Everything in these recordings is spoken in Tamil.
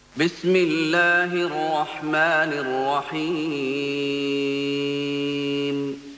بسم الله الرحمن الرحيم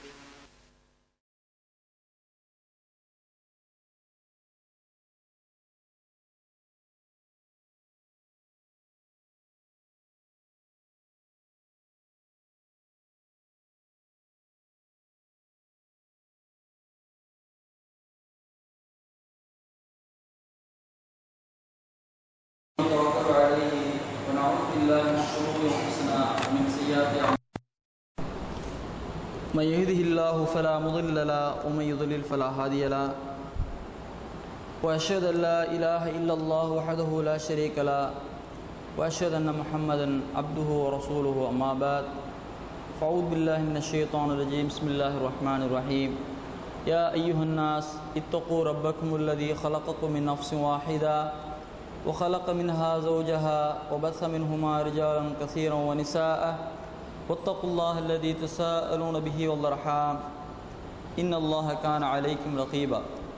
نتوكل عليه ونعوذ بالله من شرور انفسنا ومن سيئات اعمالنا من يهده الله فلا مضل له ومن يضلل فلا هادي له واشهد ان لا اله الا الله وحده لا شريك له واشهد ان محمدا عبده ورسوله اما بعد فاعوذ بالله من الشيطان الرجيم بسم الله الرحمن الرحيم يا ايها الناس اتقوا ربكم الذي خلقكم من نفس واحده وخلق منها زوجها وبث منهما رجالا كثيرا ونساء واتقوا الله الذي تساءلون به والارحام ان الله كان عليكم رقيبا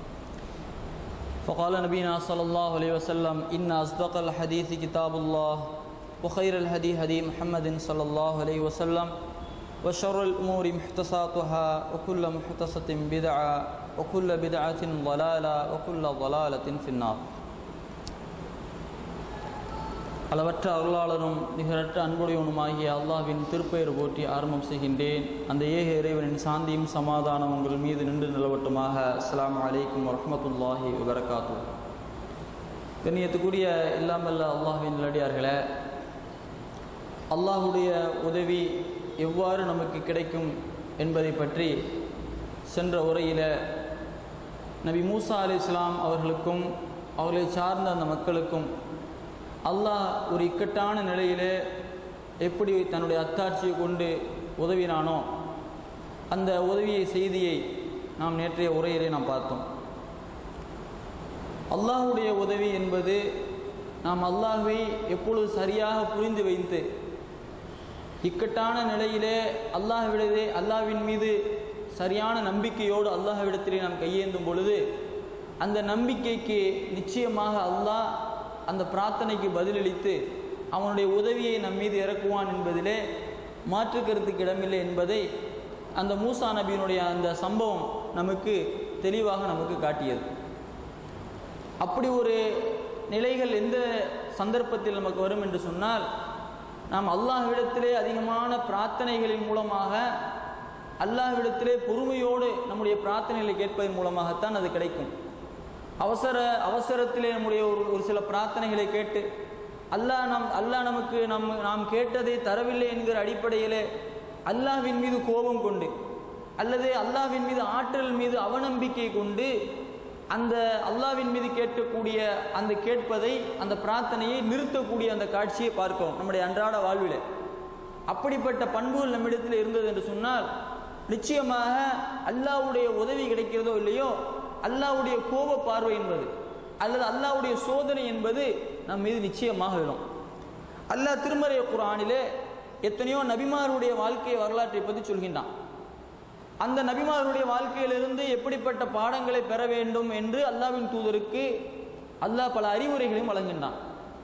فقال نبينا صلى الله عليه وسلم ان اصدق الحديث كتاب الله وخير الهدي هدي محمد صلى الله عليه وسلم وشر الامور محدثاتها وكل محدثه بدعه وكل بدعه ضلاله وكل ضلاله في النار அளவற்ற அருளாளரும் நிகரற்ற அன்புடையவனுமாகிய அல்லாஹ்வின் திருப்பெயர் போற்றி ஆரம்பம் செய்கின்றேன் அந்த ஏக இறைவனின் சாந்தியும் சமாதானம் உங்கள் மீது நின்று நிலவட்டுமாக அஸ்ஸலாமு அலைக்கும் வரஹ்மத்துல்லாஹி வபரகாத்து கண்ணியத்துக்குரிய இல்லாமல்ல அல்லாஹ்வின் நல்லடியார்களே அல்லாஹுடைய உதவி எவ்வாறு நமக்கு கிடைக்கும் என்பதை பற்றி சென்ற உரையில் நபி மூசா அலி இஸ்லாம் அவர்களுக்கும் அவர்களை சார்ந்த அந்த மக்களுக்கும் அல்லாஹ் ஒரு இக்கட்டான நிலையிலே எப்படி தன்னுடைய அத்தாட்சியை கொண்டு உதவினானோ அந்த உதவியை செய்தியை நாம் நேற்றைய உரையிலே நாம் பார்த்தோம் அல்லாஹுடைய உதவி என்பது நாம் அல்லாஹுவை எப்பொழுது சரியாக புரிந்து வைத்து இக்கட்டான நிலையிலே அல்லாஹ்விடதே அல்லாஹ்வின் மீது சரியான நம்பிக்கையோடு அல்லாஹ்விடத்திலே நாம் கையேந்தும் பொழுது அந்த நம்பிக்கைக்கு நிச்சயமாக அல்லாஹ் அந்த பிரார்த்தனைக்கு பதிலளித்து அவனுடைய உதவியை நம் மீது இறக்குவான் என்பதிலே மாற்று கருத்துக்கு இடமில்லை என்பதை அந்த மூசா நபியினுடைய அந்த சம்பவம் நமக்கு தெளிவாக நமக்கு காட்டியது அப்படி ஒரு நிலைகள் எந்த சந்தர்ப்பத்தில் நமக்கு வரும் என்று சொன்னால் நாம் அல்லாஹ்விடத்திலே அதிகமான பிரார்த்தனைகளின் மூலமாக அல்லாஹ்விடத்திலே பொறுமையோடு நம்முடைய பிரார்த்தனைகளை கேட்பதன் மூலமாகத்தான் அது கிடைக்கும் அவசர அவசரத்திலே நம்முடைய ஒரு ஒரு சில பிரார்த்தனைகளை கேட்டு அல்லாஹ் நம் அல்லாஹ் நமக்கு நம் நாம் கேட்டதை தரவில்லை என்கிற அடிப்படையிலே அல்லாஹ்வின் மீது கோபம் கொண்டு அல்லது அல்லாஹ்வின் மீது ஆற்றல் மீது அவநம்பிக்கை கொண்டு அந்த அல்லாஹ்வின் மீது கேட்கக்கூடிய அந்த கேட்பதை அந்த பிரார்த்தனையை நிறுத்தக்கூடிய அந்த காட்சியை பார்க்கிறோம் நம்முடைய அன்றாட வாழ்வில் அப்படிப்பட்ட பண்புகள் நம்மிடத்தில் இருந்தது என்று சொன்னால் நிச்சயமாக அல்லாஹ்வுடைய உதவி கிடைக்கிறதோ இல்லையோ அல்லாவுடைய கோப பார்வை என்பது அல்லது அல்லாவுடைய சோதனை என்பது நம் மீது நிச்சயமாக விடும் அல்லாஹ் திருமறைய குரானிலே எத்தனையோ நபிமாருடைய வாழ்க்கை வரலாற்றை பற்றி சொல்கின்றான் அந்த நபிமாருடைய வாழ்க்கையிலிருந்து எப்படிப்பட்ட பாடங்களை பெற வேண்டும் என்று அல்லாவின் தூதருக்கு அல்லாஹ் பல அறிவுரைகளையும் வழங்குகின்றான்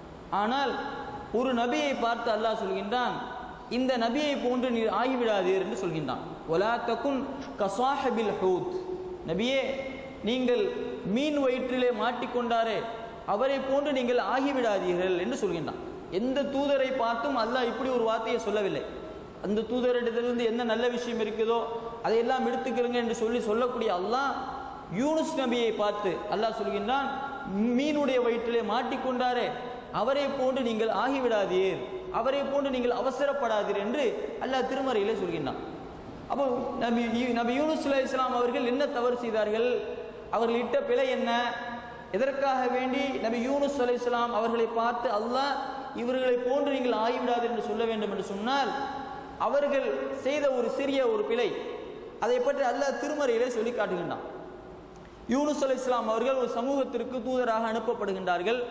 ஆனால் ஒரு நபியை பார்த்து அல்லாஹ் சொல்கின்றான் இந்த நபியை போன்று நீர் ஆகிவிடாதீர் என்று சொல்கின்றான் ஒலா தகுன் கசாஹபில் ஹூத் நபியே நீங்கள் மீன் வயிற்றிலே மாட்டிக்கொண்டாரே அவரை போன்று நீங்கள் ஆகிவிடாதீர்கள் என்று சொல்கின்றான் எந்த தூதரை பார்த்தும் அல்லாஹ் இப்படி ஒரு வார்த்தையை சொல்லவில்லை அந்த தூதரிடத்திலிருந்து என்ன நல்ல விஷயம் இருக்குதோ அதையெல்லாம் எடுத்துக்கிறங்க என்று சொல்லி சொல்லக்கூடிய அல்லாஹ் யூனுஸ் நபியை பார்த்து அல்லாஹ் சொல்கின்றான் மீனுடைய வயிற்றிலே மாட்டிக்கொண்டாரே அவரை போன்று நீங்கள் ஆகிவிடாதீர் அவரை போன்று நீங்கள் அவசரப்படாதீர் என்று அல்லாஹ் திருமறையிலே சொல்கின்றான் அப்போ நபி நபி யூனுஸ் அலி இஸ்லாம் அவர்கள் என்ன தவறு செய்தார்கள் அவர்கள் இட்ட பிழை என்ன எதற்காக வேண்டி நபி யூனுஸ் அலி இஸ்லாம் அவர்களை பார்த்து அல்லாஹ் இவர்களை போன்று நீங்கள் ஆகிவிடாது என்று சொல்ல வேண்டும் என்று சொன்னால் அவர்கள் செய்த ஒரு சிறிய ஒரு பிழை அதை பற்றி அல்லாஹ் திருமறையிலே சொல்லி காட்டுகின்றான் யூனுஸ் அலி இஸ்லாம் அவர்கள் ஒரு சமூகத்திற்கு தூதராக அனுப்பப்படுகின்றார்கள்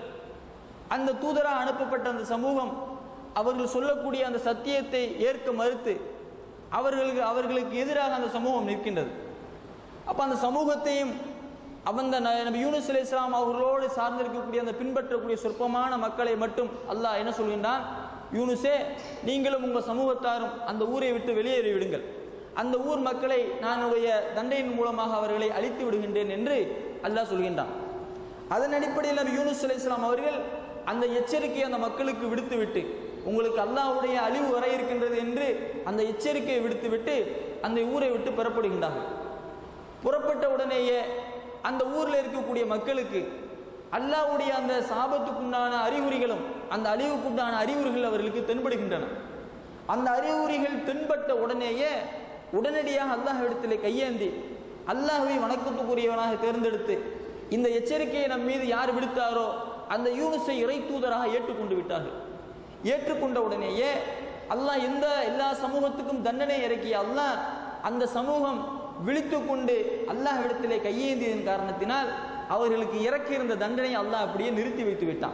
அந்த தூதராக அனுப்பப்பட்ட அந்த சமூகம் அவர்கள் சொல்லக்கூடிய அந்த சத்தியத்தை ஏற்க மறுத்து அவர்களுக்கு அவர்களுக்கு எதிராக அந்த சமூகம் நிற்கின்றது அப்போ அந்த சமூகத்தையும் அவந்த ந- நபி யூனுஸ் அலைஹிஸ் ஸலாம் அவர்களோடு சார்ந்திருக்கக்கூடிய அந்த பின்பற்றக்கூடிய சொற்பமான மக்களை மட்டும் அல்லாஹ் என்ன சொல்கின்றான் யூனுஸே நீங்களும் உங்கள் சமூகத்தாரும் அந்த ஊரை விட்டு வெளியேறி விடுங்கள் அந்த ஊர் மக்களை நான் என்னுடைய தண்டையின் மூலமாக அவர்களை அழித்து விடுகின்றேன் என்று அல்லாஹ் சொல்கின்றான் அதன் அடிப்படையில் நபி யூனுஸ் அலைஹிஸ்ஸலாம் அவர்கள் அந்த எச்சரிக்கையை அந்த மக்களுக்கு விடுத்துவிட்டு உங்களுக்கு அல்லாஹ்வுடைய அழிவு வர இருக்கின்றது என்று அந்த எச்சரிக்கையை விடுத்துவிட்டு அந்த ஊரை விட்டு புறப்படுகின்றார்கள் புறப்பட்ட உடனேயே அந்த ஊரில் இருக்கக்கூடிய மக்களுக்கு அல்லாஹ்வுடைய அந்த சாபத்துக்குண்டான அறிகுறிகளும் அந்த அழிவுக்குண்டான அறிகுறிகள் அவர்களுக்கு தென்படுகின்றன அந்த அறிகுறிகள் தென்பட்ட உடனேயே உடனடியாக அல்லாஹ் இடத்திலே கையேந்தி அல்லாஹ்வை வணக்கத்துக்குரியவனாக தேர்ந்தெடுத்து இந்த எச்சரிக்கையை நம் மீது யார் விடுத்தாரோ அந்த யூனுஸை இறை தூதராக ஏற்றுக்கொண்டு விட்டார்கள் ஏற்றுக்கொண்ட உடனேயே அல்லாஹ் எந்த எல்லா சமூகத்துக்கும் தண்டனை இறக்கிய அல்லாஹ் அந்த சமூகம் விழித்து கொண்டு அல்லாஹ்விடத்திலே கையேந்தியதன் காரணத்தினால் அவர்களுக்கு இறக்கியிருந்த தண்டனை அல்லாஹ் அப்படியே நிறுத்தி வைத்து விட்டான்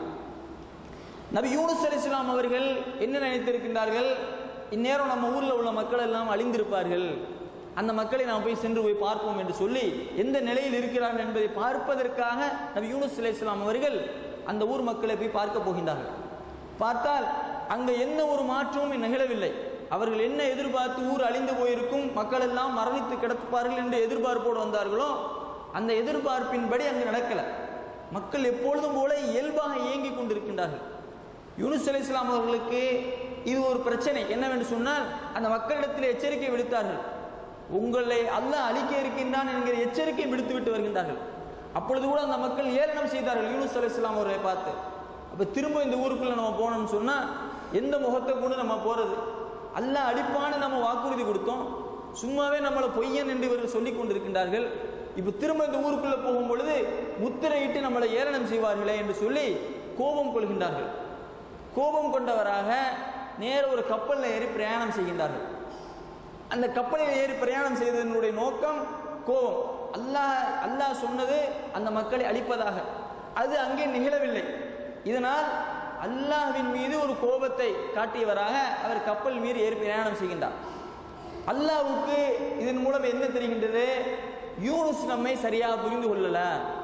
நபி யூனுஸ் அலைஹிஸ்ஸலாம் அவர்கள் என்ன நினைத்திருக்கின்றார்கள் இந்நேரம் நம்ம ஊரில் உள்ள மக்கள் எல்லாம் அழிந்திருப்பார்கள் அந்த மக்களை நாம் போய் சென்று போய் பார்ப்போம் என்று சொல்லி எந்த நிலையில் இருக்கிறார்கள் என்பதை பார்ப்பதற்காக நபி யூனுஸ் அலைஹிஸ்ஸலாம் அவர்கள் அந்த ஊர் மக்களை போய் பார்க்க போகின்றார்கள் பார்த்தால் அங்க என்ன ஒரு மாற்றமும் நிகழவில்லை அவர்கள் என்ன எதிர்பார்த்து ஊர் அழிந்து போயிருக்கும் மக்கள் எல்லாம் மரணித்து கிடப்பார்கள் என்று எதிர்பார்ப்போடு வந்தார்களோ அந்த எதிர்பார்ப்பின்படி அங்கு நடக்கல மக்கள் எப்பொழுதும் போல இயல்பாக இயங்கிக் கொண்டிருக்கின்றார்கள் யூனுஸ் அலைஹிஸ்ஸலாம் அவர்களுக்கு இது ஒரு பிரச்சனை என்னவென்று சொன்னால் அந்த மக்களிடத்தில் எச்சரிக்கை விடுத்தார்கள் உங்களை அல்லாஹ் அழிக்க இருக்கின்றான் என்கிற எச்சரிக்கை விடுத்து விட்டு வருகின்றார்கள் அப்பொழுது கூட அந்த மக்கள் ஏளனம் செய்தார்கள் யூனுஸ் அலைஹிஸ்ஸலாம் அவர்களை பார்த்து அப்போ திரும்ப இந்த ஊருக்குள்ள நம்ம போனோம்னு சொன்னா எந்த முகத்தை கொண்டு நம்ம போறது அல்லாஹ் அடிப்பான்னு நம்ம வாக்குறுதி கொடுத்தோம் சும்மாவே நம்மளை பொய்யன் என்று இவர்கள் சொல்லிக் கொண்டிருக்கின்றார்கள் இப்போ திரும்ப இந்த ஊருக்குள்ள போகும் பொழுது முத்திரையிட்டு நம்மளை ஏளனம் செய்வார்களே என்று சொல்லி கோபம் கொள்கின்றார்கள் கோபம் கொண்டவராக நேர ஒரு கப்பலில் ஏறி பிரயாணம் செய்கின்றார்கள் அந்த கப்பலில் ஏறி பிரயாணம் செய்ததனுடைய நோக்கம் கோபம் அல்லாஹ் அல்லாஹ் சொன்னது அந்த மக்களை அழிப்பதாக அது அங்கே நிகழவில்லை இதனால் அல்லாஹ்வின் மீது ஒரு கோபத்தை காட்டியவராக அவர் கப்பல் மீறி ஏறி பிரயாணம் செய்கின்றார் அல்லாஹ்வுக்கு இதன் மூலம் என்ன தெரிகின்றது யூனுஸ் நம்மை சரியாக புரிந்து கொள்ளல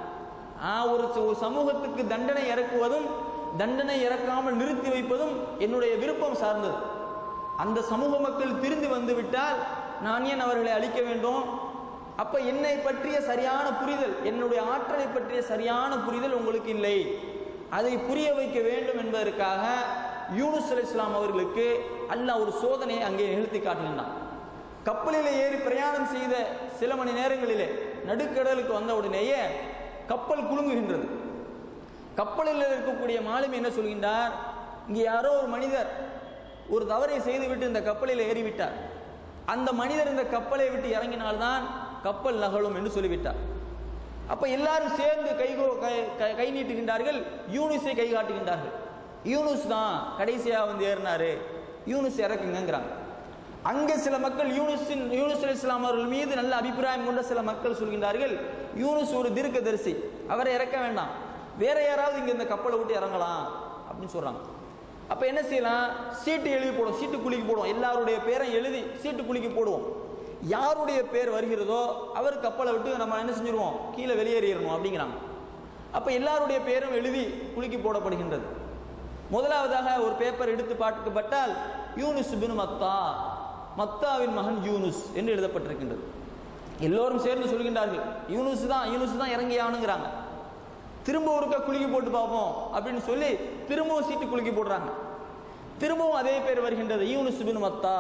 ஆ, ஒரு ச- ஒரு சமூகத்துக்கு தண்டனை இறக்குவதும் தண்டனை இறக்காமல் நிறுத்தி வைப்பதும் என்னுடைய விருப்பம் சார்ந்தது அந்த சமூக மக்கள் திருந்தி வந்து விட்டால் நான் ஏன் அவர்களை அழிக்க வேண்டும் அப்ப என்னை பற்றிய சரியான புரிதல் என்னுடைய ஆற்றலை பற்றிய சரியான புரிதல் உங்களுக்கு இல்லை அதை புரிய வைக்க வேண்டும் என்பதற்காக யூனுஸ் அலைஹிஸ்ஸலாம் அவர்களுக்கு அல்லாஹ் ஒரு சோதனையை அங்கே நிகழ்த்தி காட்டுகின்றான் கப்பலில் ஏறி பிரயாணம் செய்த சில மணி நேரங்களிலே நடுக்கடலுக்கு வந்த உடனேயே கப்பல் குலுங்குகின்றது கப்பலில் இருக்கக்கூடிய மாலுமி என்ன சொல்கின்றார் இங்கே யாரோ ஒரு மனிதர் ஒரு தவறை செய்துவிட்டு இந்த கப்பலில் ஏறிவிட்டார் அந்த மனிதர் இந்த கப்பலை விட்டு இறங்கினால்தான் கப்பல் நகழும் என்று சொல்லிவிட்டார் அப்ப எல்லாரும் சேர்ந்து கை கோ- கை- கை- கை நீட்டுகின்றார்கள் யூனுஸை கை காட்டுகின்றார்கள் யூனுஸ் தான் கடைசியா வந்து ஏறினாரு யூனுஸ் இறக்குங்கிறாங்க அங்கே சில மக்கள் யூனுஸின் யூனுஸ் அலைஹிஸ்ஸலாம் அவர்கள் மீது நல்ல அபிப்பிராயம் கொண்ட சில மக்கள் சொல்கின்றார்கள் யூனுஸ் ஒரு தீர்க்கதரிசி அவரை இறக்க வேண்டாம் வேற யாராவது இங்க இந்த கப்பலை விட்டு இறங்கலாம் அப்படின்னு சொல்றாங்க அப்ப என்ன செய்யலாம் சீட்டு எழுதி போடுவோம் சீட்டு குலுக்கி போடுவோம் எல்லாருடைய பேரையும் எழுதி சீட்டு குலுக்கி போடுவோம் யாருடைய பேர் வருகிறதோ அவர் கப்பலை விட்டு நம்ம என்ன செஞ்சிருவோம் கீழே வெளியேறிடணும் அப்படிங்கிறாங்க அப்ப எல்லாருடைய பேரும் எழுதி குலுக்கி போடப்படுகின்றது முதலாவதாக ஒரு பேப்பர் எடுத்து பார்க்கப்பட்டால் யூனுஸ் பின் மத்தா மத்தாவின் மகன் யூனுஸ் என்று எழுதப்பட்டிருக்கின்றது எல்லோரும் சேர்ந்து சொல்கின்றார்கள் யூனுஸ் தான் யூனுஸ் தான் இறங்கியானுங்கிறாங்க திரும்ப ஒருக்கா குலுக்கி போட்டு பார்ப்போம் அப்படின்னு சொல்லி திரும்பவும் சீட்டு குலுக்கி போடுறாங்க திரும்பவும் அதே பேர் வருகின்றது யூனுஸ் பின் மத்தா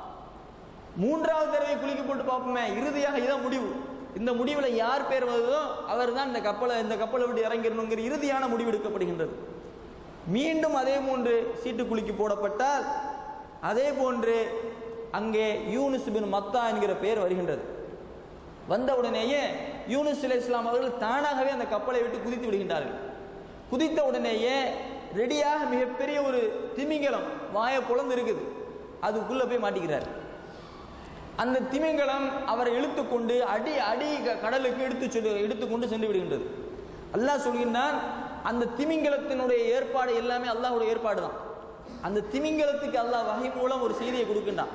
மூன்றாவது தடவை குலுக்கி போட்டு பார்ப்போமே இறுதியாக இதான் முடிவு இந்த முடிவில் யார் பேர் வருதோ அவர் தான் இந்த கப்பலை இந்த கப்பலை விட்டு இறங்கிடணுங்கிற இறுதியான முடிவு எடுக்கப்படுகின்றது மீண்டும் அதே போன்று சீட்டு குலுக்கி போடப்பட்டால் அதே போன்று அங்கே யூனுஸ் பின் மத்தா என்கிற பெயர் வருகின்றது வந்த உடனேயே யூனுஸ் அலைஹிஸ்ஸலாம் இஸ்லாம் அவர்கள் தானாகவே அந்த கப்பலை விட்டு குதித்து விடுகின்றார்கள் குதித்த உடனேயே ரெடியாக மிகப்பெரிய ஒரு திமிங்கலம் வாயை பொழந்து இருக்குது அதுக்குள்ள போய் மாட்டிக்கிறார் அந்த திமிங்கலம் அவரை இழுத்துக்கொண்டு அடி அடி க- கடலுக்கு எடுத்து சொல்லி எடுத்துக்கொண்டு சென்று விடுகின்றது அல்லாஹ் சொல்கின்றான் அந்த திமிங்கலத்தினுடைய ஏற்பாடு எல்லாமே அல்லாஹ்வுடைய ஏற்பாடு தான் அந்த திமிங்கலத்துக்கு அல்லாஹ் வகை மூலம் ஒரு செய்தியை கொடுக்கின்றான்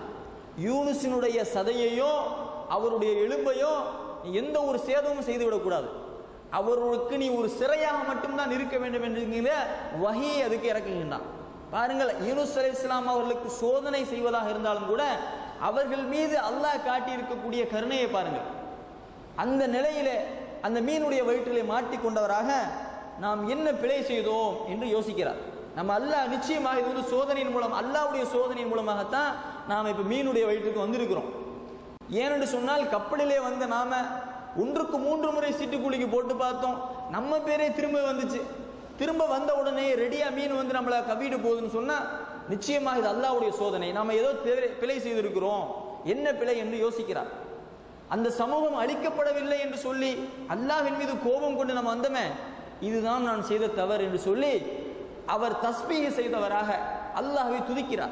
யூனுஸினுடைய சதையையோ அவருடைய எலும்பையோ நீ எந்த ஒரு சேதமும் செய்து விடக்கூடாது அவர்களுக்கு நீ ஒரு சிறையாக மட்டும்தான் இருக்க வேண்டும் என்கிற வகையை அதுக்கு இறக்குகின்றான் பாருங்கள் யூனுஸ் அலை இஸ்லாம் அவர்களுக்கு சோதனை செய்வதாக இருந்தாலும் கூட அவர்கள் மீது அல்லாஹ் காட்டி இருக்கக்கூடிய கருணையை பாருங்கள் அந்த நிலையிலே அந்த மீனுடைய வயிற்றிலே மாட்டிக்கொண்டவராக நாம் என்ன பிழை செய்தோம் என்று யோசிக்கிறார் நம்ம அல்லாஹ் நிச்சயமாக இது வந்து சோதனையின் மூலம் அல்லாஹ்வுடைய சோதனையின் மூலமாகத்தான் நாம் இப்போ மீனுடைய வயிற்றுக்கு வந்திருக்கிறோம் ஏனென்று சொன்னால் கப்பலிலே வந்த நாம ஒன்றுக்கு மூன்று முறை சிட்டுக்குழிக்கு போட்டு பார்த்தோம் நம்ம பேரே திரும்ப வந்துச்சு திரும்ப வந்த உடனே ரெடியா மீன் வந்து நம்மளை கவிடு போகுதுன்னு சொன்னா நிச்சயமாக இது அல்லாஹ்வுடைய சோதனை நாம ஏதோ பிழை- பிழை செய்திருக்கிறோம் என்ன பிழை என்று யோசிக்கிறார் அந்த சமூகம் அழிக்கப்படவில்லை என்று சொல்லி அல்லாஹ்வின் மீது கோபம் கொண்டு நம்ம வந்தோமே இதுதான் நான் செய்த தவறு என்று சொல்லி அவர் தஸ்பீக செய்தவராக அல்லாஹ்வை துதிக்கிறார்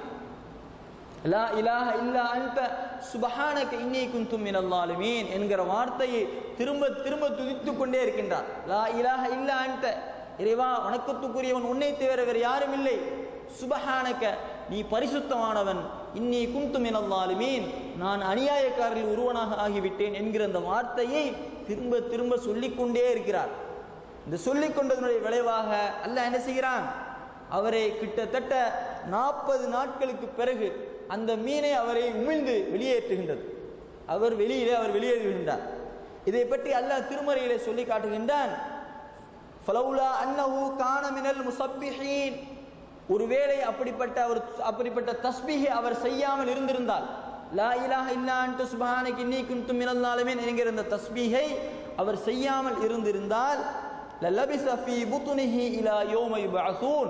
லா இலாஹ இல்லா அன்த சுபஹானக இன்னி குன்து மினல் ஸாலிமீன் என்கிற வார்த்தையை திரும்ப திரும்ப துதித்துக் கொண்டே இருக்கின்றார் லா இலாஹ இல்லா அன்த இறைவா வணக்கத்துக்குரியவன் உன்னை தவிர வேறு யாரும் இல்லை சுபஹானக நீ பரிசுத்தமானவன் இன்னி குன்து மினல் ஸாலிமீன் நான் அநியாயக்காரரில் ஒருவனாக ஆகிவிட்டேன் என்கிற அந்த வார்த்தையை திரும்ப திரும்ப சொல்லிக்கொண்டே இருக்கிறார் இந்த சொல்லிக் கொண்டதனுடைய விளைவாக அல்லாஹ் என்ன செய்கிறான் அவரை கிட்டத்தட்ட நாற்பது நாட்களுக்கு பிறகு அந்த மீனை அவரை உமிழ்ந்து வெளியேற்றுகின்றது அவர் வெளியிலே அவர் வெளியேறுகின்றார் இதை பற்றி அல்லாஹ் திருமறையிலே சொல்லி காட்டுகின்றான் ஃபலௌலா அன்னஹு கான மினல் முசப்பிஹீன் ஒருவேளை அப்படிப்பட்ட அவர் அப்படிப்பட்ட தஸ்பீஹை அவர் செய்யாமல் இருந்திருந்தால் லா இலாஹ இல்லா அன்ட சுப்ஹானக இன்னீ குன்து மினல் ஸாலிமீன் என்கிற இந்த தஸ்பீஹை அவர் செய்யாமல் இருந்திருந்தால் லலபிஸ ஃபீ புத்னிஹி இலா யௌம யுபஅஸூன்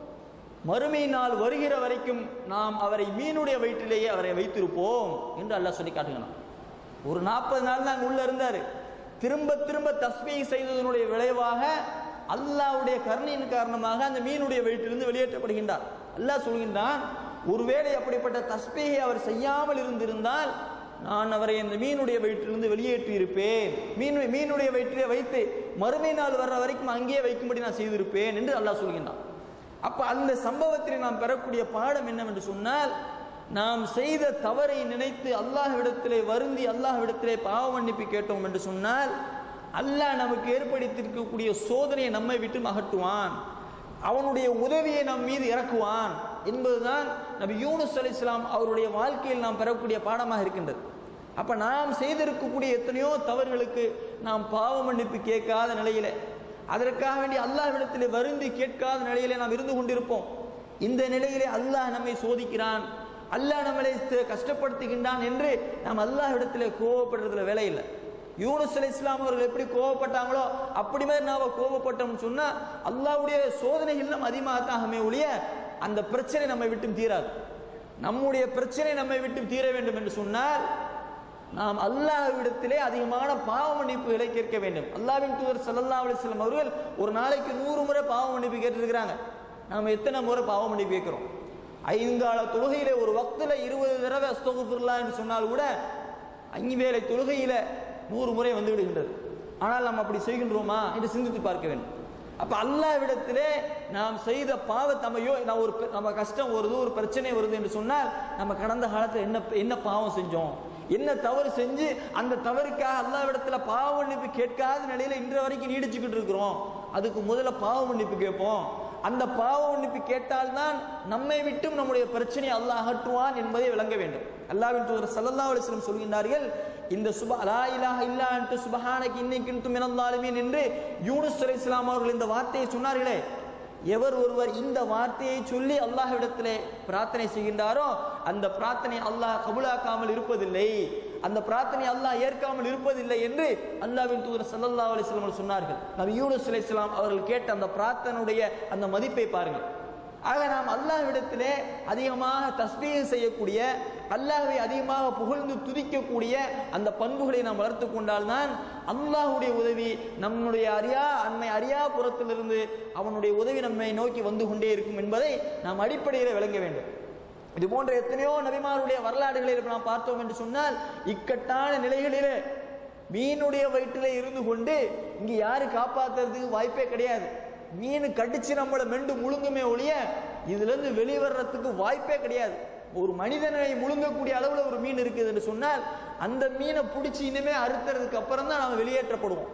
மறுமை நாள் வருகிற வரைக்கும் நாம் அவரை மீனுடைய வயிற்றிலேயே அவரை வைத்திருப்போம் என்று அல்லாஹ் சொல்லி காட்டுகிறான் ஒரு நாற்பது நாள் தான் அங்க உள்ள இருந்தாரு திரும்ப திரும்ப தஸ்மீ செய்ததனுடைய விளைவாக அல்லாஹ்வுடைய கருணையின் காரணமாக அந்த மீனுடைய வயிற்றிலிருந்து வெளியேற்றப்படுகின்றார் அல்லாஹ் சொல்கின்றான் ஒருவேளை அப்படிப்பட்ட தஸ்பீகை அவர் செய்யாமல் இருந்திருந்தால் நான் அவரை அந்த மீனுடைய வயிற்றிலிருந்து வெளியேற்றி இருப்பேன் மீன் மீனுடைய வயிற்றிலே வைத்து மறுமை நாள் வர்ற வரைக்கும் அங்கேயே வைக்கும்படி நான் செய்திருப்பேன் என்று அல்லாஹ் சொல்கின்றான் அப்ப அந்த சம்பவத்தில் நாம் பெறக்கூடிய பாடம் என்னவென்று சொன்னால் நாம் செய்த தவறை நினைத்து அல்லாஹ்விடத்திலே வருந்தி அல்லாஹ்விடத்திலே பாவ மன்னிப்பு கேட்டோம் என்று சொன்னால் அல்லாஹ் நமக்கு ஏற்படுத்தியிருக்கக்கூடிய சோதனையை நம்மை விட்டு அகற்றுவான் அவனுடைய உதவியை நம் மீது இறக்குவான் என்பதுதான் நபி யூனுஸ் அலைஹிஸ்ஸலாம் அவருடைய வாழ்க்கையில் நாம் பெறக்கூடிய பாடமாக இருக்கின்றது அப்ப நாம் செய்திருக்கக்கூடிய எத்தனையோ தவறுகளுக்கு நாம் பாவ மன்னிப்பு கேட்காத நிலையிலே அதற்காக வேண்டி அல்லாஹ்விடத்திலே வருந்தி கேட்காத நிலையிலே நாம் இருந்து கொண்டிருப்போம் இந்த நிலையிலே அல்லாஹ் நம்மை சோதிக்கிறான் அல்லாஹ் நம்மளை த- கஷ்டப்படுத்துகின்றான் என்று நாம் அல்லாஹ்விடத்திலே கோவப்படுறதுல வேலை இல்லை யூனுஸ் அலை இஸ்லாம் அவர்கள் எப்படி கோவப்பட்டாங்களோ அப்படி மாதிரி நாம கோவப்பட்டோம்னு சொன்னா அல்லாஹ்வுடைய சோதனைகள் நம்ம அதிகமாகத்தாகமே ஒழிய அந்த பிரச்சனை நம்மை விட்டும் தீராது நம்முடைய பிரச்சனை நம்மை விட்டு தீர வேண்டும் என்று சொன்னால் நாம் அல்லாஹ்விடத்திலே அதிகமான பாவ மன்னிப்புகளை கேட்க வேண்டும் அல்லாஹ்வின் தூதர் ஸல்லல்லாஹு அலைஹி வஸல்லம் அவர்கள் ஒரு நாளைக்கு நூறு முறை பாவ மன்னிப்பு கேட்டிருக்கிறாங்க நாம் எத்தனை முறை பாவ மன்னிப்பு கேட்கிறோம் ஐந்தாள தொழுகையிலே ஒரு வக்துல இருபது தடவை அஸ்தகுஃபிருல்லா என்று சொன்னால் கூட அஞ்சு வேளை தொழுகையில நூறு முறை வந்து விடுகின்றது ஆனால் நாம் அப்படி செய்கின்றோமா என்று சிந்தித்து பார்க்க வேண்டும் அப்ப அல்லாஹ்விடத்திலே நாம் செய்த பாவத்தை நம்ம யோ நான் ஒரு பெ- நம்ம கஷ்டம் வருது ஒரு பிரச்சனை வருது என்று சொன்னால் நம்ம கடந்த காலத்தில் என்ன என்ன பாவம் செஞ்சோம் என்ன தவறு செஞ்சு அந்த தவறுக்காக அல்லாஹ்விடத்துல பாவ மன்னிப்பு கேட்காத நிலையில இன்று வரைக்கும் நீடிச்சுக்கிட்டு இருக்கிறோம் அதுக்கு முதல்ல பாவ மன்னிப்பு கேட்போம் அந்த பாவ மன்னிப்பு கேட்டால்தான் நம்மை விட்டும் நம்முடைய பிரச்சனையை அல்லாஹ் அகற்றுவான் என்பதை விளங்க வேண்டும் அல்லாஹ்வின் தூதர் ஸல்லல்லாஹு அலைஹி வஸல்லம் சொல்கின்றார்கள் இந்த சுப லா இலாஹ இல்லா அன்ட சுப்ஹானக இன்னி குன்து மினல் ஸாலிமீன் என்று யூனுஸ் அலைஹிஸ்ஸலாம் அவர்கள் இந்த வார்த்தையை சொன்னார்களே எவர் ஒருவர் இந்த வார்த்தையை சொல்லி அல்லாஹ்விடத்திலே பிரார்த்தனை செய்கின்றாரோ அந்த பிரார்த்தனை அல்லாஹ் கபூலாக்காமல் இருப்பதில்லை அந்த பிரார்த்தனை அல்லாஹ் ஏற்காமல் இருப்பதில்லை என்று அல்லாஹ்வின் தூதர் ஸல்லல்லாஹு அலைஹி வஸல்லம் அவர்கள் சொன்னார்கள் நபி யூனுஸ் அலைஹிஸ்ஸலாம் அவர்கள் கேட்ட அந்த பிரார்த்தனுடைய அந்த மதிப்பை பாருங்கள் ஆக நாம் அல்லாஹ்விடத்திலே அதிகமாக தஸ்பீக செய்யக்கூடிய அல்லாஹ்வை அதிகமாக புகழ்ந்து துதிக்கக்கூடிய அந்த பண்புகளை நாம் வளர்த்து கொண்டால்தான் அல்லாஹ்வுடைய உதவி நம்முடைய அறியா அண்மை அறியா புறத்திலிருந்து அவனுடைய உதவி நம்மை நோக்கி வந்து கொண்டே இருக்கும் என்பதை நாம் அடிப்படையில் விளங்க வேண்டும் இது போன்ற எத்தனையோ நபிமாருடைய வரலாறுகளை நாம் பார்த்தோம் என்று சொன்னால் இக்கட்டான நிலைகளிலே மீனுடைய வயிற்றிலே இருந்து கொண்டு இங்க யாரு காப்பாத்துறதுக்கு வாய்ப்பே கிடையாது மீன் கடிச்சு நம்மளை மெண்டு முழுங்குமே ஒழிய இதுல இருந்து வெளிவர்றதுக்கு வாய்ப்பே கிடையாது ஒரு மனிதனை முழுங்கக்கூடிய அளவுல ஒரு மீன் இருக்குது என்று சொன்னால் அந்த மீனை பிடிச்சி இனிமே அறுத்துறதுக்கு அப்புறம் தான் நம்ம வெளியேற்றப்படுவோம்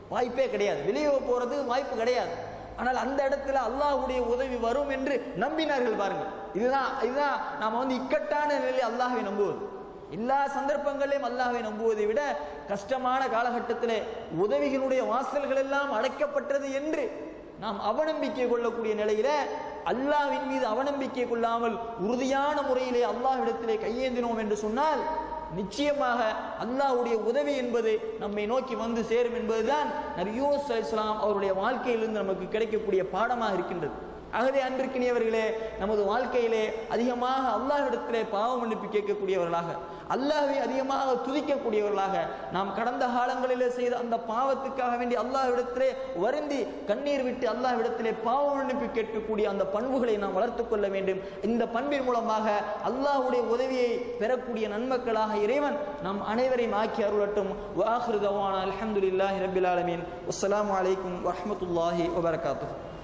வாய்ப்பே கிடையாது வெளியே போறது வாய்ப்பு கிடையாது ஆனால் அந்த இடத்துல அல்லாஹ்வுடைய உதவி வரும் என்று நம்பினார்கள் பாருங்க இதுதான் இதுதான் நாம வந்து இக்கட்டான நிலையில் அல்லாஹ்வை நம்புவது எல்லா சந்தர்ப்பங்களிலும் அல்லாஹ்வை நம்புவதை விட கஷ்டமான காலகட்டத்திலே உதவிகளுடைய வாசல்கள் எல்லாம் அடைக்கப்பட்டது என்று நாம் அவநம்பிக்கை கொள்ளக்கூடிய நிலையில அல்லாஹ்வின் மீது அவநம்பிக்கை கொள்ளாமல் உறுதியான முறையிலே அல்லாஹ்விடத்திலே கையேந்தினோம் என்று சொன்னால் நிச்சயமாக அல்லாஹ்வுடைய உதவி என்பது நம்மை நோக்கி வந்து சேரும் என்பதுதான் நபியூஸ் இஸ்லாம் அவருடைய வாழ்க்கையிலிருந்து நமக்கு கிடைக்கக்கூடிய பாடமாக இருக்கின்றது ஆகவே அன்பிற்கினியவர்களே நமது வாழ்க்கையிலே அதிகமாக அல்லாஹ்விடத்திலே பாவ மன்னிப்பு கேட்கக்கூடியவர்களாக அல்லாஹ்வை அதிகமாக துதிக்கக்கூடியவர்களாக நாம் கடந்த காலங்களிலே செய்த அந்த பாவத்துக்காக வேண்டி அல்லாஹ்விடத்திலே வருந்தி கண்ணீர் விட்டு அல்லாஹ்விடத்திலே பாவ மன்னிப்பு கேட்கக்கூடிய அந்த பண்புகளை நாம் வளர்த்துக் கொள்ள வேண்டும் இந்த பண்பின் மூலமாக அல்லாஹ்வுடைய உதவியை பெறக்கூடிய நன்மக்களாக இறைவன் நம் அனைவரையும் ஆக்கி அருளட்டும் வாஹிரு தவானா அல்ஹம்துலில்லாஹி ரபில் ஆலமீன் அஸ்ஸலாமு அலைக்கும் வரஹ்மத்துல்லாஹி வபரகாத்துஹு